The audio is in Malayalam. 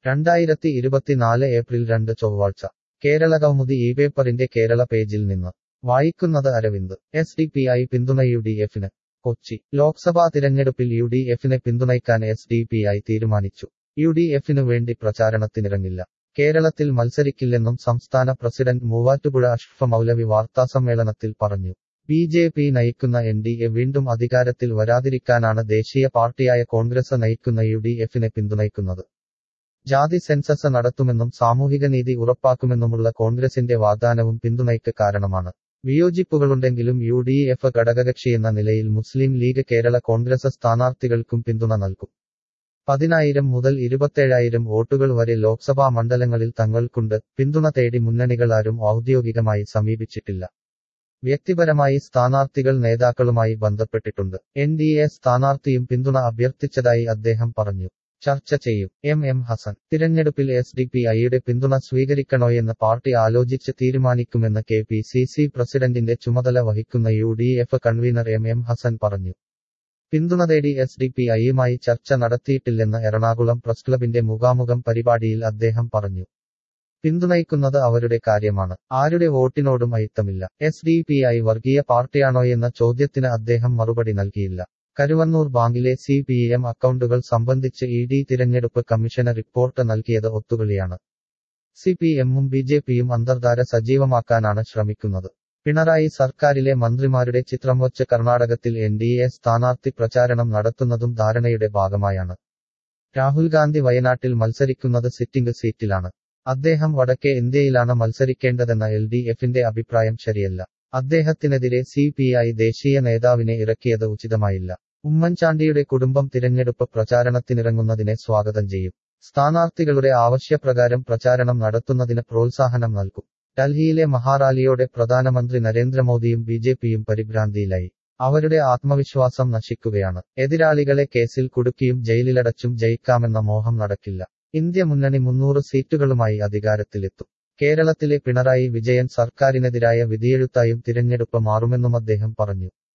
രണ്ടായിരത്തി ഇരുപത്തിനാല് ഏപ്രിൽ രണ്ട് ചൊവ്വാഴ്ച കേരള കൗമുദി ഈ പേപ്പറിന്റെ കേരള പേജിൽ നിന്ന് വായിക്കുന്നത് Aravind S D P I പിന്തുണ യു ഡി എഫിന് കൊച്ചി ലോക്സഭാ തിരഞ്ഞെടുപ്പിൽ യു ഡി എഫിനെ പിന്തുണയ്ക്കാൻ എസ് ഡി പി ഐ തീരുമാനിച്ചു യു ഡി എഫിനു വേണ്ടി പ്രചാരണത്തിനിറങ്ങില്ല കേരളത്തിൽ മത്സരിക്കില്ലെന്നും സംസ്ഥാന പ്രസിഡന്റ് മൂവാറ്റുപുഴ അഷ്റഫ് മൗലവി വാർത്താസമ്മേളനത്തിൽ പറഞ്ഞു ബി ജെ പി നയിക്കുന്ന എൻ ഡി എ വീണ്ടും അധികാരത്തിൽ വരാതിരിക്കാനാണ് ദേശീയ പാർട്ടിയായ കോൺഗ്രസ് നയിക്കുന്ന യു ഡി എഫിനെ പിന്തുണയ്ക്കുന്നത് ജാതി സെൻസസ് നടത്തുമെന്നും സാമൂഹിക നീതി ഉറപ്പാക്കുമെന്നുമുള്ള കോൺഗ്രസിന്റെ വാഗ്ദാനവും പിന്തുണയ്ക്ക് കാരണമാണ് വിയോജിപ്പുകളുണ്ടെങ്കിലും യു ഡി എഫ് ഘടകകക്ഷിയെന്ന നിലയിൽ മുസ്ലിം ലീഗ് കേരള കോൺഗ്രസ് സ്ഥാനാർത്ഥികൾക്കും പിന്തുണ നൽകും പതിനായിരം മുതൽ ഇരുപത്തേഴായിരം വോട്ടുകൾ വരെ ലോക്സഭാ മണ്ഡലങ്ങളിൽ തങ്ങൾക്കുണ്ട് പിന്തുണ തേടി മുന്നണികളാരും ഔദ്യോഗികമായി സമീപിച്ചിട്ടില്ല വ്യക്തിപരമായി സ്ഥാനാർത്ഥികൾ നേതാക്കളുമായി ബന്ധപ്പെട്ടിട്ടുണ്ട് എൻ ഡി എ സ്ഥാനാർത്ഥിയും പിന്തുണ അഭ്യർത്ഥിച്ചതായി അദ്ദേഹം പറഞ്ഞു ചർച്ച ചെയ്യും എം എം ഹസൻ തിരഞ്ഞെടുപ്പിൽ എസ് ഡി പി ഐയുടെ പിന്തുണ സ്വീകരിക്കണോയെന്ന് പാർട്ടി ആലോചിച്ച് തീരുമാനിക്കുമെന്ന് കെ പി സി സി പ്രസിഡന്റിന്റെ ചുമതല വഹിക്കുന്ന U D F convener M M Hassan പറഞ്ഞു പിന്തുണ തേടി എസ് ഡി പി ഐയുമായി ചർച്ച നടത്തിയിട്ടില്ലെന്ന് എറണാകുളം പ്രസ് ക്ലബിന്റെ മുഖാമുഖം പരിപാടിയിൽ അദ്ദേഹം പറഞ്ഞു പിന്തുണയ്ക്കുന്നത് അവരുടെ കാര്യമാണ് ആരുടെ വോട്ടിനോടും അയിത്തമില്ല എസ് ഡി പി ഐ വർഗീയ പാർട്ടിയാണോയെന്ന ചോദ്യത്തിന് അദ്ദേഹം മറുപടി നൽകിയില്ല കരുവന്നൂർ ബാങ്കിലെ സി പി എം അക്കൗണ്ടുകൾ സംബന്ധിച്ച് ഇ ഡി തിരഞ്ഞെടുപ്പ് കമ്മീഷന് റിപ്പോർട്ട് നൽകിയത് ഒത്തുകളിയാണ് സി പി എമ്മും ബി ജെ പിയും അന്തർധാര സജീവമാക്കാനാണ് ശ്രമിക്കുന്നത് പിണറായി സർക്കാരിലെ മന്ത്രിമാരുടെ ചിത്രം വച്ച് കർണാടകത്തിൽ എൻ ഡി എ സ്ഥാനാർത്ഥി പ്രചാരണം നടത്തുന്നതും ധാരണയുടെ ഭാഗമായാണ് രാഹുൽ ഗാന്ധി വയനാട്ടിൽ മത്സരിക്കുന്നത് സിറ്റിംഗ് സീറ്റിലാണ് അദ്ദേഹം വടക്കേ ഇന്ത്യയിലാണ് മത്സരിക്കേണ്ടതെന്ന എൽ ഡി എഫിന്റെ അഭിപ്രായം ശരിയല്ല അദ്ദേഹത്തിനെതിരെ സി പി ഐ ദേശീയ നേതാവിനെ ഇറക്കിയത് ഉചിതമായില്ല ഉമ്മൻചാണ്ടിയുടെ കുടുംബം തിരഞ്ഞെടുപ്പ് പ്രചാരണത്തിനിറങ്ങുന്നതിനെ സ്വാഗതം ചെയ്യും സ്ഥാനാർത്ഥികളുടെ ആവശ്യപ്രകാരം പ്രചാരണം നടത്തുന്നതിന് പ്രോത്സാഹനം നൽകും ഡൽഹിയിലെ മഹാറാലിയോടെ പ്രധാനമന്ത്രി നരേന്ദ്രമോദിയും ബി ജെ പിയും പരിഭ്രാന്തിയിലായി അവരുടെ ആത്മവിശ്വാസം നശിക്കുകയാണ് എതിരാളികളെ കേസിൽ കുടുക്കിയും ജയിലിലടച്ചും ജയിക്കാമെന്ന മോഹം നടക്കില്ല ഇന്ത്യ മുന്നണി മുന്നൂറ് സീറ്റുകളുമായി അധികാരത്തിലെത്തും കേരളത്തിലെ പിണറായി വിജയൻ സർക്കാരിനെതിരായ വിധിയെഴുത്തായും തിരഞ്ഞെടുപ്പ് മാറുമെന്നും അദ്ദേഹം പറഞ്ഞു